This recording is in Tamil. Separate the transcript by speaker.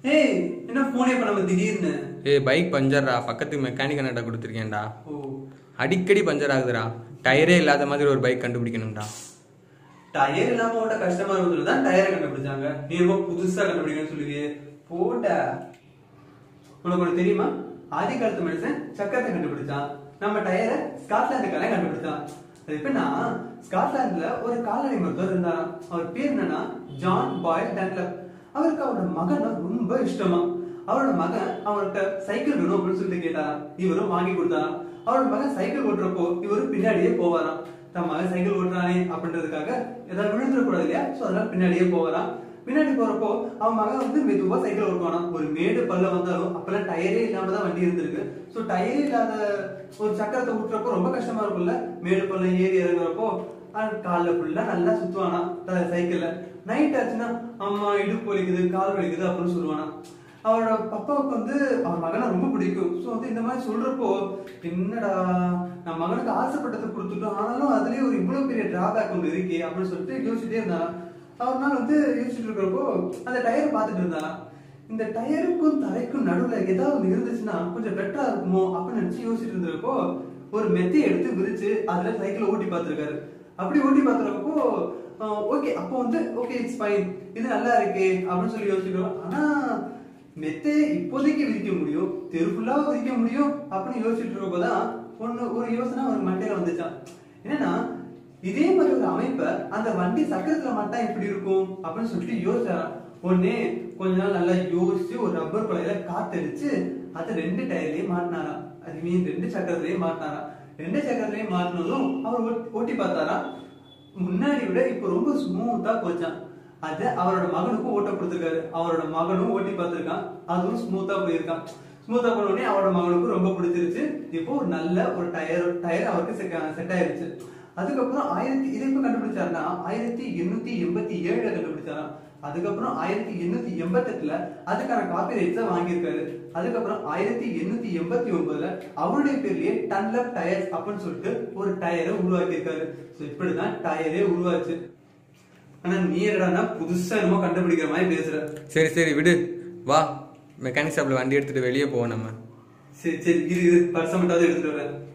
Speaker 1: ஏய் என்ன போனே பண்ணாம திடீர்னு
Speaker 2: ஏய் பைக் பஞ்சர்ரா பக்கத்து மெக்கானிக் அண்ணாட்ட கொடுத்துருக்கேன்டா
Speaker 1: ஓ
Speaker 2: அடிக்கடி பஞ்சர் ஆகுதுடா டயரே இல்லாத மாதிரி ஒரு பைக் கண்டுபிடிக்கணும்டா
Speaker 1: டயர் இல்லாம ஓட்ட கஷ்டமா இருந்ததுல தான் டயரை கண்டுபிடிச்சாங்க நீ ரொம்ப புதுசா கண்டுபிடிக்கணும்னு சொல்லுவியே போட உனக்கு ஒண்ணு தெரியுமா ஆதி காலத்து மனுஷன் சக்கரத்தை கண்டுபிடிச்சான் நம்ம டயரை ஸ்காட்லாந்துக்காரன் கண்டுபிடிச்சான் அது எப்படின்னா ஸ்காட்லாந்துல ஒரு கால்நடை மருத்துவர் இருந்தாராம் அவர் பேர் என்னன்னா ஜான் பாய் டன்லப் அவருக்கு அவரோட மகன் ரொம்ப இஷ்டமா அவரோட மகன் அவர்கிட்ட சைக்கிள் வேணும் அப்படின்னு சொல்லிட்டு கேட்டாராம் இவரும் வாங்கி கொடுத்தாராம் அவரோட மகன் சைக்கிள் ஓட்டுறப்போ இவரும் பின்னாடியே போவாராம் தன் மகன் சைக்கிள் ஓட்டுறானே அப்படின்றதுக்காக ஏதாவது விழுந்துடக்கூடாது இல்லையா சோ அதனால பின்னாடியே போவாராம் பின்னாடி போறப்போ அவன் மகன் வந்து மெதுவா சைக்கிள் ஓட்டுவானா ஒரு மேடு பல்ல வந்தாலும் அப்பெல்லாம் டயரே இல்லாம தான் வண்டி இருந்திருக்கு சோ டயரே இல்லாத ஒரு சக்கரத்தை ஊட்டுறப்போ ரொம்ப கஷ்டமா இருக்கும்ல மேடு பல்ல ஏறி இறங்குறப்போ அவன் கால்ல ஃபுல்லா நல்லா சுத்துவானா த- சைக்கிள்ல நைட் ஆச்சுன்னா அம்மா இடுப்பு வலிக்குது கால் வலிக்குது அப்படின்னு சொல்லுவானா அவரோட பப்பாவுக்கு வந்து அவன் மகனை ரொம்ப பிடிக்கும் ஸோ வந்து இந்த மாதிரி சொல்றப்போ என்னடா நான் மகனுக்கு ஆசைப்பட்டதை கொடுத்துட்டோம் ஆனாலும் அதுலயே ஒரு இவ்வளவு பெரிய டிராபேக் ஒன்று இருக்கே அப்படின்னு சொல்லிட்டு யோசிச்சுட்டே இருந்தான் அவர் நாள் வந்து யோசிச்சுட்டு இருக்கிறப்போ அந்த டயர் பார்த்துட்டு இருந்தான் இந்த டயருக்கும் தரைக்கும் நடுவுல ஏதாவது ஒண்ணு இருந்துச்சுன்னா கொஞ்சம் பெட்டரா இருக்குமோ அப்படின்னு நினைச்சு யோசிச்சுட்டு இருந்தப்போ ஒரு மெத்தையை எடுத்து விரிச்சு அதுல சைக்கிள் ஓட்டி பார்த்திருக்காரு அப்படி ஓட்டி பார்த்துறப்போ ஓகே அப்போ வந்து ஓகே இட்ஸ் ஃபைன் இது நல்லா இருக்கு அப்படின்னு சொல்லி யோசிக்கிறோம் ஆனா மெத்தையை இப்போதைக்கு விரிக்க முடியும் தெரு ஃபுல்லா விரிக்க முடியும் அப்படின்னு யோசிச்சுட்டு இருக்கப்போதான் ஒண்ணு ஒரு யோசனை அவர் மண்டையில வந்துச்சான் என்னன்னா இதே மாதிரி ஒரு அமைப்பை அந்த வண்டி சக்கரத்துல மட்டும் எப்படி இருக்கும் அப்படின்னு சொல்லிட்டு யோசிச்சாராம் உடனே கொஞ்ச நாள் நல்லா யோசிச்சு ஒரு ரப்பர் குழையில காத்தடிச்சு அதை ரெண்டு டயர்லயே மாட்டினாராம் ஐ மீன் ரெண்டு சக்கரத்திலேயே மாட்டினாராம் ரெண்டு சக்கரத்திலேயே மாட்டினதும் அவர் ஓட்டி- ஓட்டி பார்த்தாராம் முன்னாடி விட இப்போ ரொம்ப ஸ்மூத்தா போச்சான் அத அவரோட மகனுக்கும் ஓட்ட கொடுத்துருக்காரு அவரோட மகனும் ஓட்டி பார்த்திருக்கான் அதுவும் ஸ்மூத்தா போயிருக்கான் ஸ்மூத்தா போன உடனே அவரோட மகனுக்கும் ரொம்ப பிடிச்சிருச்சு இப்போ ஒரு நல்ல ஒரு டயர் டயர் அவருக்கு செட் ஆயிருச்சு அதுக்கப்புறம் ஆயிரத்தி இதை எப்ப கண்டுபிடிச்சாருன்னா ஆயிரத்தி எண்ணூத்தி எண்பத்தி ஏழுல கண்டுபிடிச்சாராம் அதுக்கப்புறம் ஆயிரத்தி எண்ணூத்தி எண்பத்தெட்டுல அதுக்கான காப்பி ரைட்ஸை வாங்கியிருக்காரு அதுக்கப்புறம் ஆயிரத்தி எண்ணூத்தி எண்பத்தி ஒன்பதுல அவருடைய பேர்லயே டன்லப் டயர்ஸ் அப்படின்னு சொல்லிட்டு ஒரு டயரை உருவாக்கியிருக்காரு ஸோ இப்படிதான் டயரே உருவாச்சு ஆனா நீ என்னடான்னா புதுசா என்னமோ கண்டுபிடிக்கிற மாதிரி பேசுற
Speaker 2: சரி சரி விடு வா மெக்கானிக் ஷாப்ல வண்டி எடுத்துட்டு வெளியே போவோம் நம்ம
Speaker 1: சரி சரி இரு இரு பர்சமெண்டாவது எடுத்துட்டு வரேன்